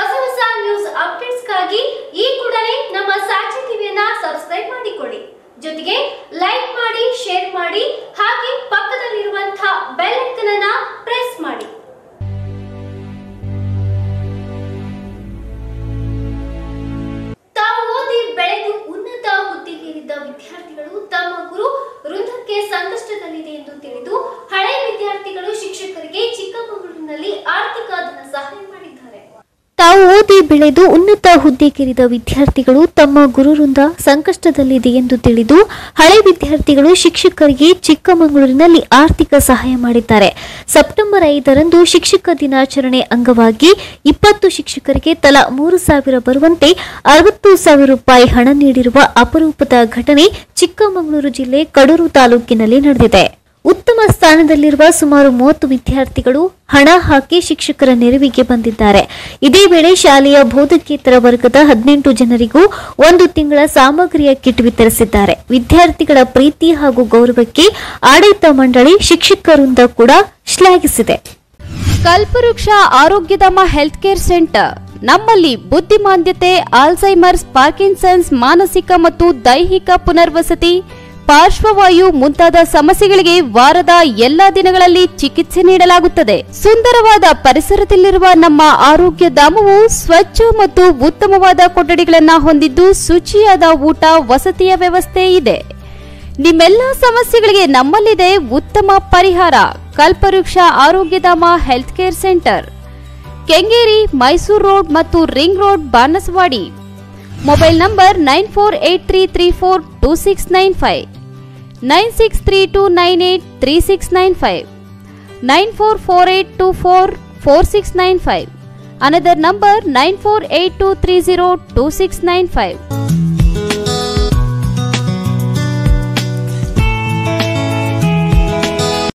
ಹೊಸ ಹೊಸ ನ್ಯೂಸ್ ಅಪ್ಡೇಟ್ಸ್ಗಾಗಿ ಈ ಕೂಡಲೇ ನಮ್ಮ ಸಾಕ್ಷಿ ಟಿವಿಯನ್ನ ಸಬ್ಸ್ಕ್ರೈಬ್ ಮಾಡಿಕೊಳ್ಳಿ ಜೊತೆಗೆ ಲೈಕ್ ಮಾಡಿ ಶೇರ್ ಮಾಡಿ ಹಾಗೆ ಪಕ್ಕದಲ್ಲಿರುವಂತಹ ಬೆಲ್ ಐಕನ್ ಅನ್ನ ಪ್ರೆಸ್ ಮಾಡಿ ತಾವು ಓದಿ ಬೆಳೆದು ಉನ್ನತ ಹುದ್ದೆಗೇರಿದ್ದ ವಿದ್ಯಾರ್ಥಿಗಳು ತಮ್ಮ ಗುರು ವೃಂದಕ್ಕೆ ಸಂಕಷ್ಟದಲ್ಲಿದೆ ಎಂದು ತಿಳಿದು ಹಳೆ ವಿದ್ಯಾರ್ಥಿಗಳು ಶಿಕ್ಷಕರಿಗೆ ಚಿಕ್ಕಮಗಳೂರಿನಲ್ಲಿ ಆರ್ಥಿಕ ಧನ ಸಹಾಯ ಮಾಡಿದ್ದಾರೆ ತಾವು ಓದಿ ಬೆಳೆದು ಉನ್ನತ ಹುದ್ದೆಗೇರಿದ ವಿದ್ಯಾರ್ಥಿಗಳು ತಮ್ಮ ಗುರುವೃಂದ ಸಂಕಷ್ಟದಲ್ಲಿದೆ ಎಂದು ತಿಳಿದು ಹಳೆ ವಿದ್ಯಾರ್ಥಿಗಳು ಶಿಕ್ಷಕರಿಗೆ ಚಿಕ್ಕಮಗಳೂರಿನಲ್ಲಿ ಆರ್ಥಿಕ ಸಹಾಯ ಮಾಡಿದ್ದಾರೆ ಸೆಪ್ಟೆಂಬರ್ ಐದರಂದು ಶಿಕ್ಷಕ ದಿನಾಚರಣೆ ಅಂಗವಾಗಿ ಇಪ್ಪತ್ತು ಶಿಕ್ಷಕರಿಗೆ ತಲಾ ಮೂರು ಸಾವಿರ ಬರುವಂತೆ ಅರವತ್ತು ಸಾವಿರ ರೂಪಾಯಿ ಹಣ ನೀಡಿರುವ ಅಪರೂಪದ ಘಟನೆ ಚಿಕ್ಕಮಗಳೂರು ಜಿಲ್ಲೆ ಕಡೂರು ತಾಲೂಕಿನಲ್ಲಿ ನಡೆದಿದೆ ಉತ್ತಮ ಸ್ಥಾನದಲ್ಲಿರುವ ಸುಮಾರು ಮೂವತ್ತು ವಿದ್ಯಾರ್ಥಿಗಳು ಹಣ ಹಾಕಿ ಶಿಕ್ಷಕರ ನೆರವಿಗೆ ಬಂದಿದ್ದಾರೆ ಇದೇ ವೇಳೆ ಶಾಲೆಯ ಬೋಧಕೇತರ ವರ್ಗದ ಹದಿನೆಂಟು ಜನರಿಗೂ ಒಂದು ತಿಂಗಳ ಸಾಮಗ್ರಿಯ ಕಿಟ್ ವಿತರಿಸಿದ್ದಾರೆ ವಿದ್ಯಾರ್ಥಿಗಳ ಪ್ರೀತಿ ಹಾಗೂ ಗೌರವಕ್ಕೆ ಆಡಳಿತ ಮಂಡಳಿ ಶಿಕ್ಷಕರಿಂದ ಕೂಡ ಶ್ಲಾಘಿಸಿದೆ ಕಲ್ಪವೃಕ್ಷ ಆರೋಗ್ಯಧಾಮ ಹೆಲ್ತ್ ಕೇರ್ ಸೆಂಟರ್ ನಮ್ಮಲ್ಲಿ ಬುದ್ಧಿಮಾಂದ್ಯತೆ ಆಲ್ಝೈಮರ್ಸ್ ಪಾರ್ಕಿನ್ಸನ್ಸ್ ಮಾನಸಿಕ ಮತ್ತು ದೈಹಿಕ ಪುನರ್ವಸತಿ ಪಾರ್ಶ್ವವಾಯು ಮುಂತಾದ ಸಮಸ್ಯೆಗಳಿಗೆ ವಾರದ ಎಲ್ಲಾ ದಿನಗಳಲ್ಲಿ ಚಿಕಿತ್ಸೆ ನೀಡಲಾಗುತ್ತದೆ ಸುಂದರವಾದ ಪರಿಸರದಲ್ಲಿರುವ ನಮ್ಮ ಆರೋಗ್ಯ ಧಾಮವು ಸ್ವಚ್ಛ ಮತ್ತು ಉತ್ತಮವಾದ ಕೊಠಡಿಗಳನ್ನು ಹೊಂದಿದ್ದು ಶುಚಿಯಾದ ಊಟ ವಸತಿಯ ವ್ಯವಸ್ಥೆ ಇದೆ ನಿಮ್ಮೆಲ್ಲ ಸಮಸ್ಯೆಗಳಿಗೆ ನಮ್ಮಲ್ಲಿದೆ ಉತ್ತಮ ಪರಿಹಾರ Kalpavriksha Arogyadhama health care centre Kengeri Mysuru road ಮತ್ತು ring road Banaswadi mobile number nine four eight three three four two six nine five nine six three two nine eight three six nine five nine four four eight two four four six nine five another number nine four eight two three zero two six nine five